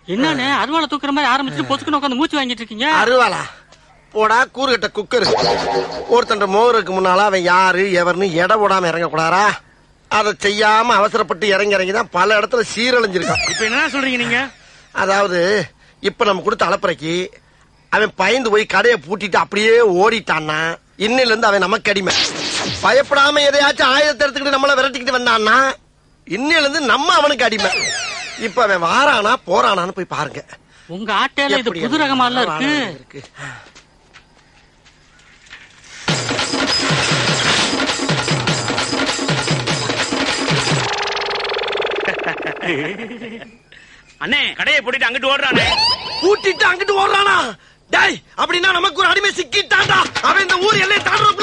என்னன்னு அருவாளை தூக்குற மாதிரி ஆரம்பிச்சுட்டு பொசுக்குன்னு உட்காந்து மூச்சு வாங்கிட்டு இருக்கீங்க அருவாளா போடா கூறுகட்ட குக்கர் ஒருத்தன் மோருக்கு முன்னால அவன் யாரு எவர்னு எடை போடாம இறங்க கூடாரா அதை செய்யாம அவசரப்பட்டு இறங்கி இறங்கி தான் பல இடத்துல சீரழிஞ்சிருக்கான் இப்ப என்ன சொல்றீங்க நீங்க அதாவது இப்ப நம்ம கொடுத்த அலப்பறைக்கு அவன் பயந்து போய் கடையை பூட்டிட்டு அப்படியே ஓடிட்டான்னா இன்னில இருந்து அவன் நமக்கு அடிமை பயப்படாம எதையாச்சும் ஆயுதத்தை எடுத்துக்கிட்டு நம்மள விரட்டிக்கிட்டு வந்தான்னா இன்னில இருந்து நம்ம அவனுக்கு அடிமை இப்ப அவன் வாரானா போறானான்னு போய் பாருங்க உங்க ஆட்டையில இது எப்படி புது ரகமா எல்லாம் இருக்கு இருக்கு அண்ணே கடையை போட்டுட்டு அங்கிட்டு ஓடுறானே பூட்டிட்டு அங்கிட்டு ஓடுறானா டேய் அப்படின்னா நமக்கு ஒரு அடிமை சிக்கிட்டான்டா அவன் இந்த ஊர் எல்லையை தாண்டறதுக்குள்ள